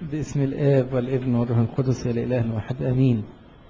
باسم الآب والابن والروح القدس إلى إله واحد أمين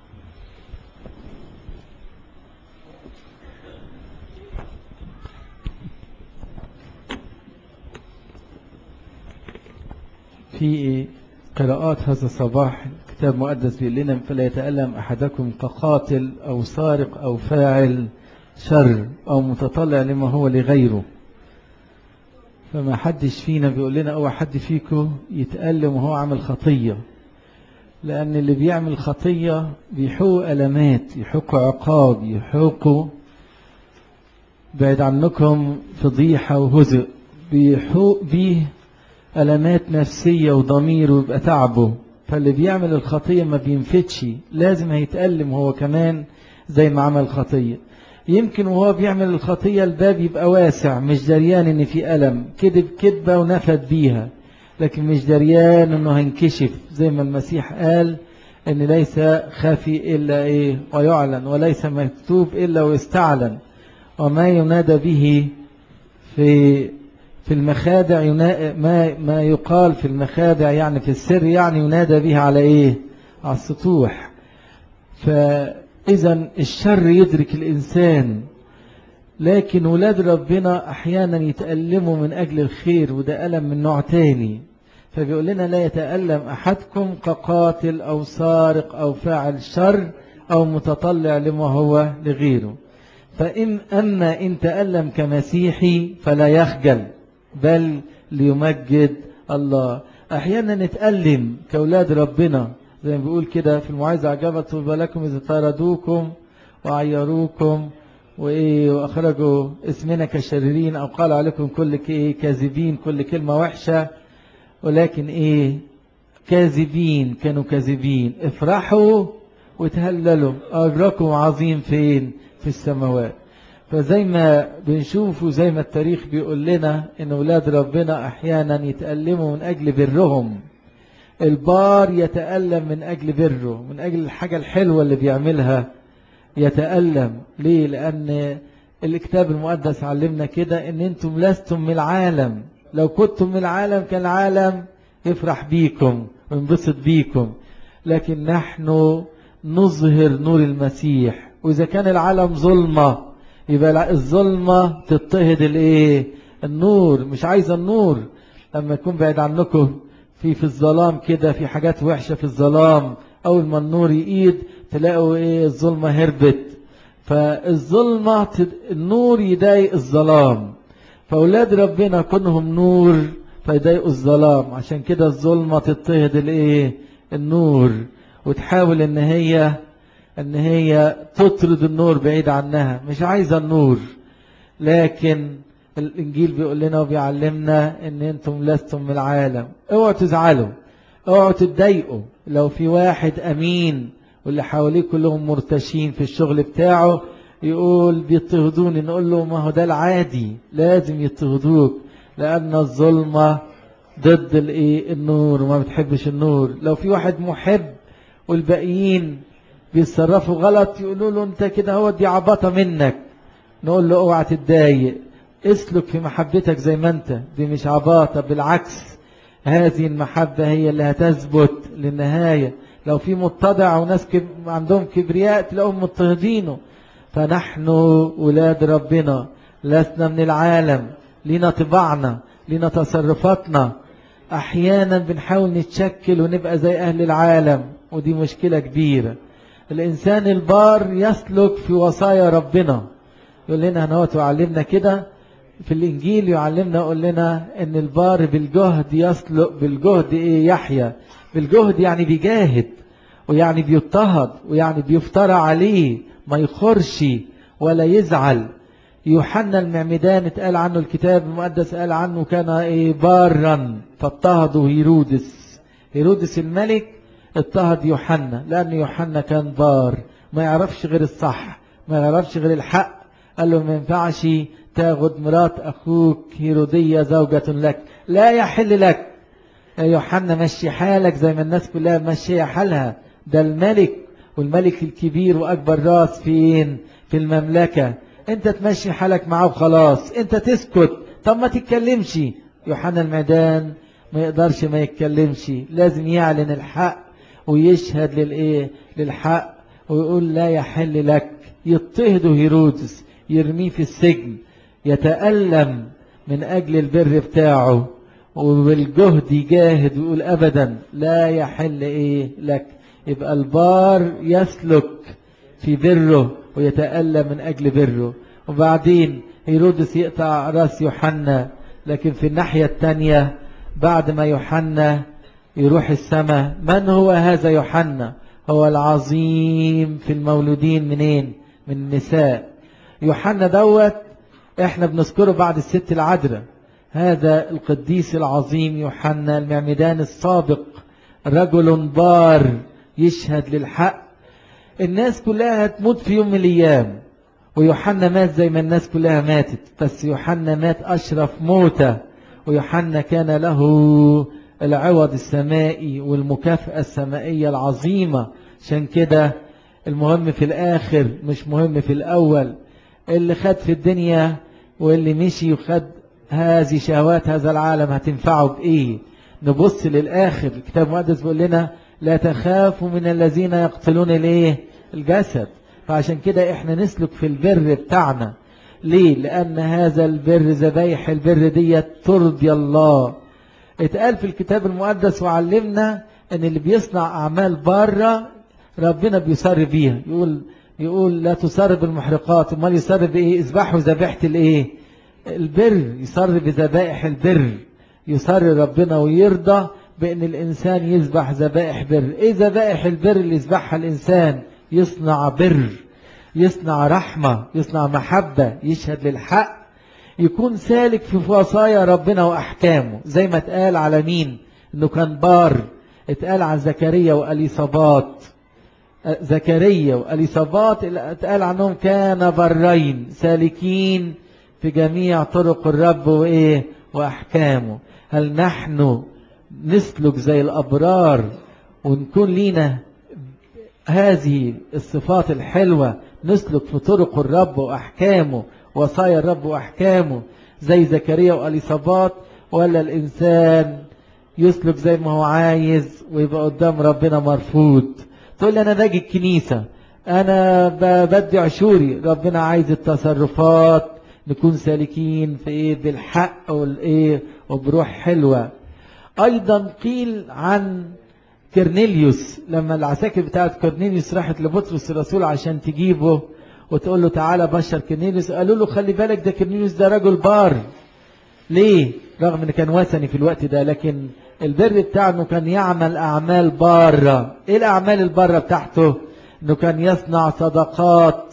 في قراءات هذا الصباح كتاب مقدس بيقول لنا فلا يتألم أحدكم كقاتل أو سارق أو فاعل شر أو متطلع لما هو لغيره فما حدش فينا بيقول لنا أو حد فيكم يتألم وهو عمل خطية لأن اللي بيعمل خطية بيحوق ألمات يحوق عقاب يحوق بعد عنكم فضيحة وهزء بيحوق بيه ألمات نفسية وضمير ويبقى تعبه فاللي بيعمل الخطية ما بينفتش لازم هيتألم هو كمان زي ما عمل خطية يمكن وهو بيعمل الخطية الباب يبقى واسع مش دريان ان في ألم كذب كذبة ونفد بيها لكن مش دريان انه هينكشف زي ما المسيح قال ان ليس خافي الا ايه ويعلن وليس مكتوب الا ويستعلن وما ينادى به في في المخادع ما ما يقال في المخادع يعني في السر يعني ينادى به على ايه على السطوح فاذا الشر يدرك الانسان لكن ولاد ربنا احيانا يتألموا من اجل الخير وده ألم من نوع تاني فبيقول لنا لا يتألم احدكم كقاتل او سارق او فاعل شر او متطلع لما هو لغيره فإن أما إن تألم كمسيحي فلا يخجل بل ليمجد الله أحيانا نتألم كأولاد ربنا زي ما بيقول كده في المعايزة عجبت طوبى لكم إذا طردوكم وعيروكم وإيه وأخرجوا اسمنا كشريرين أو قال عليكم كل إيه كاذبين كل كلمة وحشة ولكن إيه كاذبين كانوا كاذبين افرحوا وتهللوا أجركم عظيم فين في السماوات فزي ما بنشوف وزي ما التاريخ بيقول لنا ان اولاد ربنا احيانا يتألموا من اجل برهم البار يتألم من اجل بره من اجل الحاجة الحلوة اللي بيعملها يتألم ليه لان الكتاب المقدس علمنا كده ان انتم لستم من العالم لو كنتم من العالم كان العالم يفرح بيكم وينبسط بيكم لكن نحن نظهر نور المسيح وإذا كان العالم ظلمة يبقى الظلمة تضطهد الايه النور مش عايزة النور لما يكون بعيد عنكم في في الظلام كده في حاجات وحشة في الظلام أول ما النور يقيد تلاقوا ايه الظلمة هربت فالظلمة النور يضايق الظلام فأولاد ربنا كونهم نور فيضايقوا الظلام عشان كده الظلمة تضطهد الايه النور وتحاول ان هي ان هي تطرد النور بعيد عنها مش عايزة النور لكن الانجيل بيقول لنا وبيعلمنا ان انتم لستم من العالم اوعوا تزعلوا اوعوا تتضايقوا لو في واحد امين واللي حواليه كلهم مرتشين في الشغل بتاعه يقول بيضطهدوني نقول له ما هو ده العادي لازم يضطهدوك لان الظلمة ضد الايه النور وما بتحبش النور لو في واحد محب والباقيين بيتصرفوا غلط يقولوا له انت كده هو دي عبطة منك نقول له اوعى تتضايق اسلك في محبتك زي ما انت دي مش عباطة بالعكس هذه المحبة هي اللي هتثبت للنهاية لو في متضع وناس كب... عندهم كبرياء تلاقوهم مضطهدينه فنحن ولاد ربنا لسنا من العالم لنا طباعنا لنا تصرفاتنا احيانا بنحاول نتشكل ونبقى زي اهل العالم ودي مشكلة كبيرة الإنسان البار يسلك في وصايا ربنا يقول لنا هنا وعلمنا كده في الإنجيل يعلمنا يقول لنا أن البار بالجهد يسلك بالجهد إيه يحيى بالجهد يعني بيجاهد ويعني بيضطهد ويعني بيفترى عليه ما يخرش ولا يزعل يوحنا المعمدان اتقال عنه الكتاب المقدس قال عنه كان إيه بارا فاضطهده هيرودس هيرودس الملك اضطهد يوحنا لأن يوحنا كان بار ما يعرفش غير الصح ما يعرفش غير الحق قال له ما ينفعش تاخد مرات أخوك هيرودية زوجة لك لا يحل لك يا يوحنا مشي حالك زي ما الناس كلها مشي حالها ده الملك والملك الكبير وأكبر راس فين في المملكة انت تمشي حالك معاه وخلاص انت تسكت طب ما تتكلمش يوحنا المعدان ما يقدرش ما يتكلمش لازم يعلن الحق ويشهد للايه للحق ويقول لا يحل لك يضطهده هيرودس يرميه في السجن يتألم من أجل البر بتاعه وبالجهد يجاهد ويقول أبدا لا يحل إيه لك يبقى البار يسلك في بره ويتألم من أجل بره وبعدين هيرودس يقطع راس يوحنا لكن في الناحية التانية بعد ما يوحنا يروح السماء من هو هذا يوحنا هو العظيم في المولودين منين من النساء يوحنا دوت احنا بنذكره بعد الست العذراء هذا القديس العظيم يوحنا المعمدان السابق رجل بار يشهد للحق الناس كلها هتموت في يوم من الايام ويوحنا مات زي ما الناس كلها ماتت بس يوحنا مات اشرف موتة ويوحنا كان له العوض السمائي والمكافأة السمائية العظيمة عشان كده المهم في الآخر مش مهم في الأول اللي خد في الدنيا واللي مشي وخد هذه شهوات هذا العالم هتنفعه بإيه نبص للآخر الكتاب المقدس بيقول لنا لا تخافوا من الذين يقتلون الايه الجسد فعشان كده احنا نسلك في البر بتاعنا ليه لأن هذا البر ذبايح البر دي ترضي الله اتقال في الكتاب المقدس وعلمنا ان اللي بيصنع اعمال بره ربنا بيصر بيها يقول يقول لا تصر بالمحرقات امال يصر بايه اذبحوا ذبيحه الايه البر يصر بذبائح البر يصر ربنا ويرضى بان الانسان يذبح ذبائح بر ايه ذبائح البر اللي يذبحها الانسان يصنع بر يصنع رحمه يصنع محبه يشهد للحق يكون سالك في وصايا ربنا وأحكامه زي ما اتقال على مين انه كان بار اتقال عن زكريا وأليصابات زكريا وأليصابات اتقال عنهم كان برين سالكين في جميع طرق الرب وإيه وأحكامه هل نحن نسلك زي الأبرار ونكون لينا هذه الصفات الحلوة نسلك في طرق الرب وأحكامه وصايا الرب وأحكامه زي زكريا وأليصابات ولا الإنسان يسلك زي ما هو عايز ويبقى قدام ربنا مرفوض تقول لي أنا باجي الكنيسة أنا بدي عشوري ربنا عايز التصرفات نكون سالكين في إيه بالحق والإيه وبروح حلوة أيضا قيل عن كرنيليوس لما العساكر بتاعت كرنيليوس راحت لبطرس الرسول عشان تجيبه وتقول له تعالى بشر كرنيليوس قالوا له خلي بالك ده كرنيليوس ده رجل بار ليه رغم ان كان وثني في الوقت ده لكن البر بتاعه انه كان يعمل اعمال بارة ايه الاعمال البارة بتاعته انه كان يصنع صدقات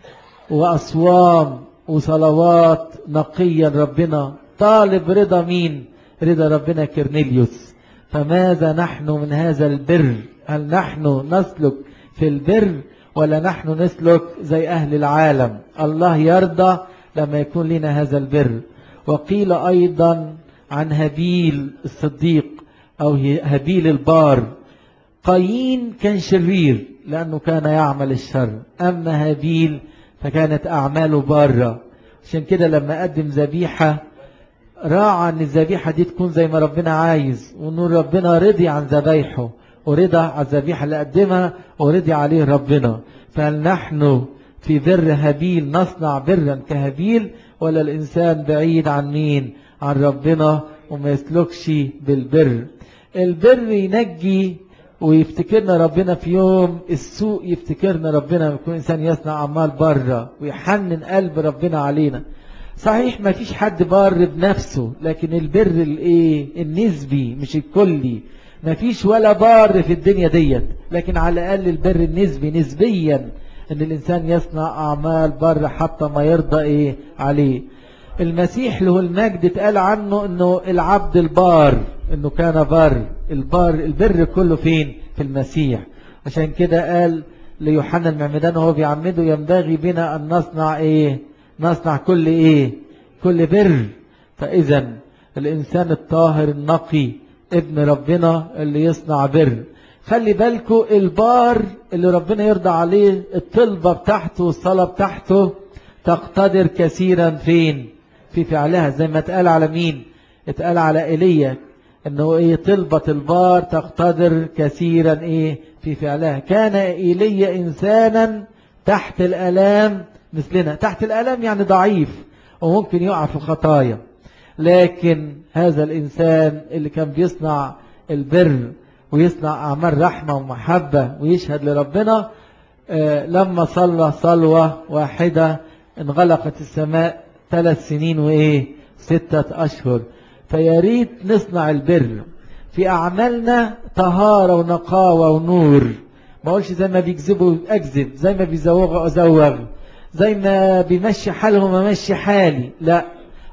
واصوام وصلوات نقيا ربنا طالب رضا مين رضا ربنا كرنيليوس فماذا نحن من هذا البر هل نحن نسلك في البر ولا نحن نسلك زي أهل العالم الله يرضى لما يكون لنا هذا البر وقيل أيضا عن هابيل الصديق أو هابيل البار قايين كان شرير لأنه كان يعمل الشر أما هابيل فكانت أعماله بارة عشان كده لما قدم ذبيحة راعى أن الذبيحة دي تكون زي ما ربنا عايز وأن ربنا رضي عن ذبايحه ورضى على الذبيحة اللي قدمها ورضي عليه ربنا فهل نحن في بر هابيل نصنع برا كهابيل ولا الإنسان بعيد عن مين عن ربنا وما يسلكش بالبر البر ينجي ويفتكرنا ربنا في يوم السوء يفتكرنا ربنا يكون إنسان يصنع أعمال بره ويحنن قلب ربنا علينا صحيح ما فيش حد بار بنفسه لكن البر الايه النسبي مش الكلي ما فيش ولا بار في الدنيا ديت لكن على الأقل البر النسبي نسبيا ان الإنسان يصنع أعمال بر حتى ما يرضى إيه عليه المسيح له المجد اتقال عنه انه العبد البار انه كان بار البار البر كله فين في المسيح عشان كده قال ليوحنا المعمدان وهو بيعمده ينبغي بنا ان نصنع ايه نصنع كل ايه كل بر فاذا الانسان الطاهر النقي ابن ربنا اللي يصنع بر خلي بالكو البار اللي ربنا يرضى عليه الطلبة بتاعته والصلاة بتاعته تقتدر كثيرا فين في فعلها زي ما اتقال على مين اتقال على ايليا انه ايه طلبة البار تقتدر كثيرا ايه في فعلها كان ايليا انسانا تحت الالام مثلنا تحت الالام يعني ضعيف وممكن يقع في خطايا لكن هذا الانسان اللي كان بيصنع البر ويصنع اعمال رحمة ومحبة ويشهد لربنا آه لما صلى صلوة واحدة انغلقت السماء ثلاث سنين وايه ستة اشهر فياريت نصنع البر في أعمالنا طهارة ونقاوة ونور ما أقولش زي ما بيكذبوا أكذب زي ما بيزوغوا أزوغ زي ما بيمشي حالهم أمشي حالي لا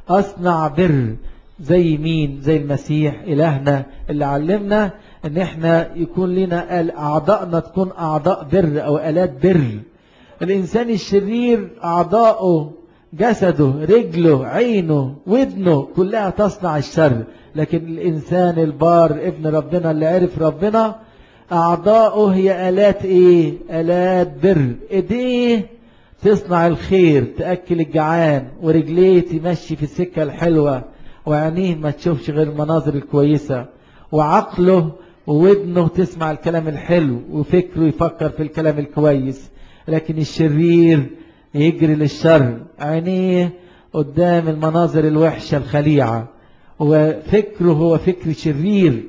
أصنع بر زي مين زي المسيح إلهنا اللي علمنا ان احنا يكون لنا أعضاءنا تكون أعضاء بر أو آلات بر الإنسان الشرير أعضاؤه جسده رجله عينه ودنه كلها تصنع الشر لكن الإنسان البار ابن ربنا اللي عرف ربنا أعضاؤه هي آلات إيه آلات بر إيديه تصنع الخير تأكل الجعان ورجليه تمشي في السكة الحلوة وعينيه ما تشوفش غير المناظر الكويسة وعقله وودنه تسمع الكلام الحلو وفكره يفكر في الكلام الكويس لكن الشرير يجري للشر عينيه قدام المناظر الوحشة الخليعة وفكره هو فكر شرير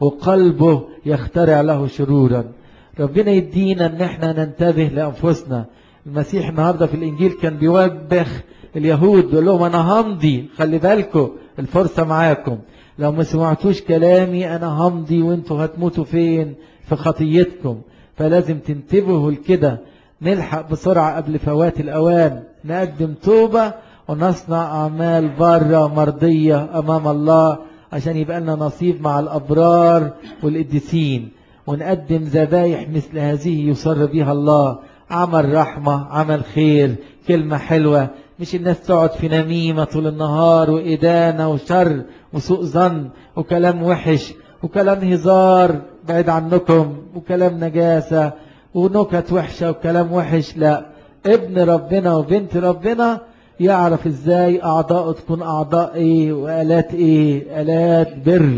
وقلبه يخترع له شرورا ربنا يدينا ان احنا ننتبه لأنفسنا المسيح النهاردة في الإنجيل كان بيوبخ اليهود يقول لهم أنا همضي خلي بالكم الفرصة معاكم لو ما سمعتوش كلامي أنا همضي وانتوا هتموتوا فين في خطيتكم فلازم تنتبهوا لكده نلحق بسرعة قبل فوات الأوان نقدم توبة ونصنع أعمال بارة مرضية أمام الله عشان يبقى لنا نصيب مع الأبرار والقديسين ونقدم ذبايح مثل هذه يصر بها الله عمل رحمة عمل خير كلمة حلوة مش الناس تقعد في نميمة طول النهار وإدانة وشر وسوء ظن وكلام وحش وكلام هزار بعيد عنكم وكلام نجاسة ونكت وحشة وكلام وحش لا ابن ربنا وبنت ربنا يعرف ازاي اعضاءه تكون اعضاء ايه والات ايه الات بر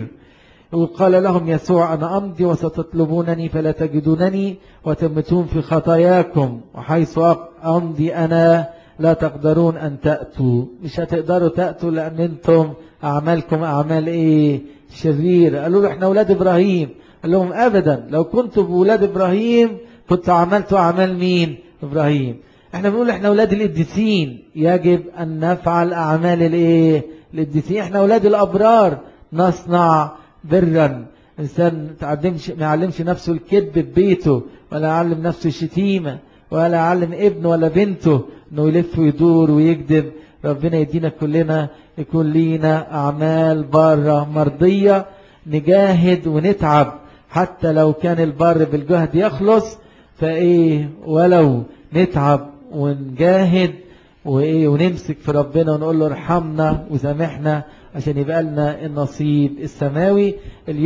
وقال لهم يسوع انا امضي وستطلبونني فلا تجدونني وتمتون في خطاياكم وحيث امضي انا لا تقدرون ان تأتوا مش هتقدروا تأتوا لان انتم اعمالكم اعمال ايه شرير قالوا له احنا اولاد ابراهيم قال لهم ابدا لو كنتوا بولاد ابراهيم كنت عملتوا أعمال مين إبراهيم احنا بنقول احنا أولاد القديسين يجب أن نفعل أعمال الايه القديسين احنا أولاد الأبرار نصنع برا إنسان تعلمش ما يعلمش نفسه الكذب في بيته ولا يعلم نفسه الشتيمة ولا يعلم ابن ولا بنته انه يلف ويدور ويكذب ربنا يدينا كلنا يكون لينا أعمال بارة مرضية نجاهد ونتعب حتى لو كان البر بالجهد يخلص فايه ولو نتعب ونجاهد وايه ونمسك في ربنا ونقول له ارحمنا وسامحنا عشان يبقى لنا النصيب السماوي